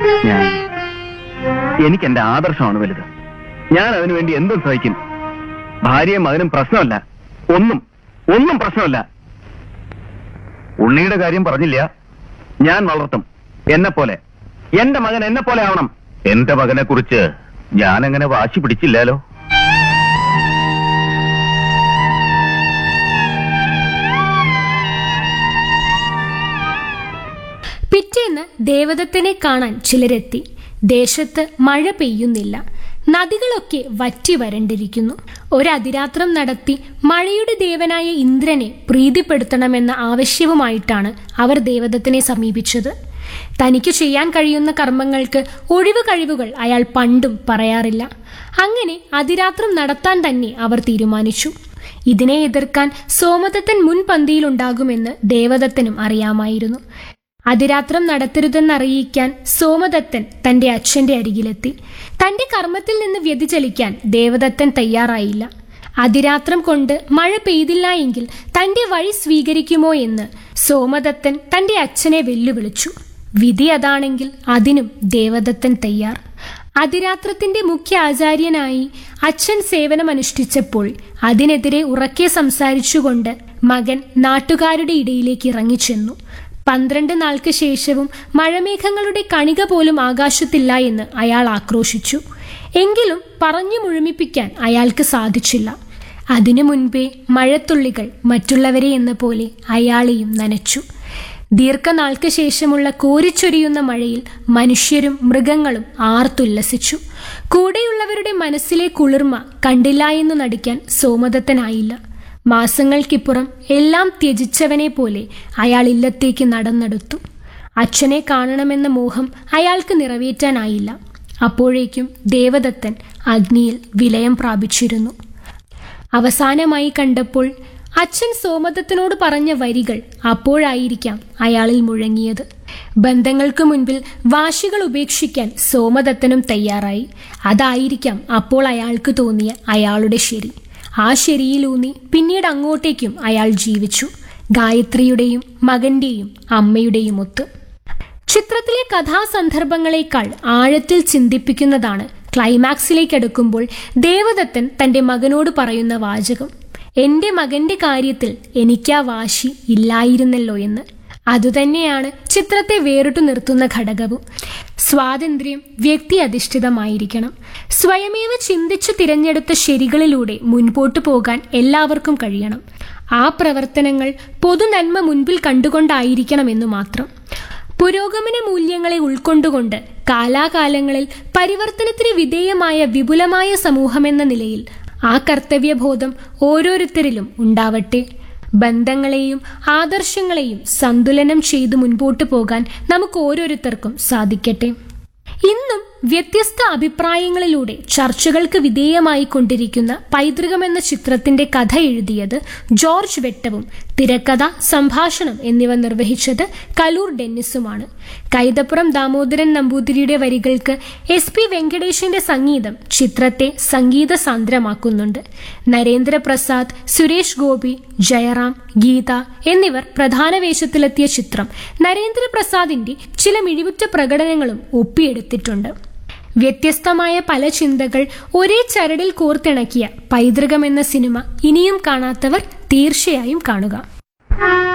ഞാൻ എനിക്ക് എന്റെ ആദർശമാണ് വലുത് ഞാൻ അതിനു വേണ്ടി എന്തും സഹിക്കും ഭാര്യയും മകനും പ്രശ്നമല്ല ഒന്നും ഒന്നും പ്രശ്നമല്ല ഉണ്ണിയുടെ കാര്യം പറഞ്ഞില്ല ഞാൻ വളർത്തും എന്നെ പോലെ എന്റെ മകൻ എന്നെ പോലെ ആവണം എന്റെ മകനെ കുറിച്ച് ഞാൻ അങ്ങനെ വാശി പിടിച്ചില്ലാലോ പിറ്റേന്ന് ദേവദത്തിനെ കാണാൻ ചിലരെത്തി ദേശത്ത് മഴ പെയ്യുന്നില്ല നദികളൊക്കെ വറ്റി വരണ്ടിരിക്കുന്നു ഒരതിരാത്രം നടത്തി മഴയുടെ ദേവനായ ഇന്ദ്രനെ പ്രീതിപ്പെടുത്തണമെന്ന ആവശ്യവുമായിട്ടാണ് അവർ ദേവദത്തിനെ സമീപിച്ചത് തനിക്ക് ചെയ്യാൻ കഴിയുന്ന കർമ്മങ്ങൾക്ക് ഒഴിവ് കഴിവുകൾ അയാൾ പണ്ടും പറയാറില്ല അങ്ങനെ അതിരാത്രം നടത്താൻ തന്നെ അവർ തീരുമാനിച്ചു ഇതിനെ എതിർക്കാൻ സോമദത്തൻ മുൻപന്തിയിലുണ്ടാകുമെന്ന് ദേവദത്തനും അറിയാമായിരുന്നു അതിരാത്രം നടത്തരുതെന്നറിയിക്കാൻ സോമദത്തൻ തന്റെ അച്ഛന്റെ അരികിലെത്തി തന്റെ കർമ്മത്തിൽ നിന്ന് വ്യതിചലിക്കാൻ ദേവദത്തൻ തയ്യാറായില്ല അതിരാത്രം കൊണ്ട് മഴ പെയ്തില്ല എങ്കിൽ തന്റെ വഴി സ്വീകരിക്കുമോ എന്ന് സോമദത്തൻ തന്റെ അച്ഛനെ വെല്ലുവിളിച്ചു വിധി അതാണെങ്കിൽ അതിനും ദേവദത്തൻ തയ്യാർ അതിരാത്രത്തിന്റെ മുഖ്യ ആചാര്യനായി അച്ഛൻ സേവനമനുഷ്ഠിച്ചപ്പോൾ അതിനെതിരെ ഉറക്കെ സംസാരിച്ചുകൊണ്ട് മകൻ നാട്ടുകാരുടെ ഇടയിലേക്ക് ഇറങ്ങിച്ചെന്നു പന്ത്രണ്ട് നാൾക്ക് ശേഷവും മഴമേഘങ്ങളുടെ കണിക പോലും ആകാശത്തില്ല എന്ന് അയാൾ ആക്രോശിച്ചു എങ്കിലും പറഞ്ഞു മുഴുമിപ്പിക്കാൻ അയാൾക്ക് സാധിച്ചില്ല അതിനു മുൻപേ മഴത്തുള്ളികൾ മറ്റുള്ളവരെ എന്ന പോലെ അയാളെയും നനച്ചു ദീർഘനാൾക്ക് ശേഷമുള്ള കോരിച്ചൊരിയുന്ന മഴയിൽ മനുഷ്യരും മൃഗങ്ങളും ആർത്തുല്ലസിച്ചു കൂടെയുള്ളവരുടെ മനസ്സിലെ കുളിർമ കണ്ടില്ല എന്ന് നടിക്കാൻ സോമദത്തനായില്ല മാസങ്ങൾക്കിപ്പുറം എല്ലാം ത്യജിച്ചവനെ പോലെ അയാൾ ഇല്ലത്തേക്ക് നടന്നെടുത്തു അച്ഛനെ കാണണമെന്ന മോഹം അയാൾക്ക് നിറവേറ്റാനായില്ല അപ്പോഴേക്കും ദേവദത്തൻ അഗ്നിയിൽ വിലയം പ്രാപിച്ചിരുന്നു അവസാനമായി കണ്ടപ്പോൾ അച്ഛൻ സോമദത്തനോട് പറഞ്ഞ വരികൾ അപ്പോഴായിരിക്കാം അയാളിൽ മുഴങ്ങിയത് ബന്ധങ്ങൾക്ക് മുൻപിൽ വാശികൾ ഉപേക്ഷിക്കാൻ സോമദത്തനും തയ്യാറായി അതായിരിക്കാം അപ്പോൾ അയാൾക്ക് തോന്നിയ അയാളുടെ ശരി ആ ശരിയിലൂന്നി പിന്നീട് അങ്ങോട്ടേക്കും അയാൾ ജീവിച്ചു ഗായത്രിയുടെയും മകന്റെയും അമ്മയുടെയും ഒത്ത് ചിത്രത്തിലെ കഥാസന്ദർഭങ്ങളെക്കാൾ ആഴത്തിൽ ചിന്തിപ്പിക്കുന്നതാണ് ക്ലൈമാക്സിലേക്ക് അടുക്കുമ്പോൾ ദേവദത്തൻ തന്റെ മകനോട് പറയുന്ന വാചകം എന്റെ മകന്റെ കാര്യത്തിൽ എനിക്കാ വാശി ഇല്ലായിരുന്നല്ലോ എന്ന് അതുതന്നെയാണ് ചിത്രത്തെ വേറിട്ടു നിർത്തുന്ന ഘടകവും സ്വാതന്ത്ര്യം വ്യക്തി അധിഷ്ഠിതമായിരിക്കണം സ്വയമേവ ചിന്തിച്ചു തിരഞ്ഞെടുത്ത ശരികളിലൂടെ മുൻപോട്ടു പോകാൻ എല്ലാവർക്കും കഴിയണം ആ പ്രവർത്തനങ്ങൾ പൊതുനന്മ മുൻപിൽ കണ്ടുകൊണ്ടായിരിക്കണമെന്നു മാത്രം പുരോഗമന മൂല്യങ്ങളെ ഉൾക്കൊണ്ടുകൊണ്ട് കാലാകാലങ്ങളിൽ പരിവർത്തനത്തിന് വിധേയമായ വിപുലമായ സമൂഹമെന്ന നിലയിൽ ആ കർത്തവ്യബോധം ഓരോരുത്തരിലും ഉണ്ടാവട്ടെ ബന്ധങ്ങളെയും ആദർശങ്ങളെയും സന്തുലനം ചെയ്തു മുൻപോട്ടു പോകാൻ നമുക്ക് ഓരോരുത്തർക്കും സാധിക്കട്ടെ ഇന്നും വ്യത്യസ്ത അഭിപ്രായങ്ങളിലൂടെ ചർച്ചകൾക്ക് വിധേയമായി കൊണ്ടിരിക്കുന്ന പൈതൃകം എന്ന ചിത്രത്തിന്റെ കഥ എഴുതിയത് ജോർജ് വെട്ടവും തിരക്കഥ സംഭാഷണം എന്നിവ നിർവഹിച്ചത് കലൂർ ഡെന്നിസുമാണ് കൈതപ്പുറം ദാമോദരൻ നമ്പൂതിരിയുടെ വരികൾക്ക് എസ് പി വെങ്കടേഷിന്റെ സംഗീതം ചിത്രത്തെ സംഗീത സാന്ദ്രമാക്കുന്നുണ്ട് നരേന്ദ്രപ്രസാദ് സുരേഷ് ഗോപി ജയറാം ഗീത എന്നിവർ പ്രധാന വേഷത്തിലെത്തിയ ചിത്രം നരേന്ദ്രപ്രസാദിന്റെ ചില മിഴിവുറ്റ പ്രകടനങ്ങളും ഒപ്പിയെടുത്തിട്ടുണ്ട് വ്യത്യസ്തമായ പല ചിന്തകൾ ഒരേ ചരടിൽ കോർത്തിണക്കിയ പൈതൃകം എന്ന സിനിമ ഇനിയും കാണാത്തവർ തീർച്ചയായും കാണുക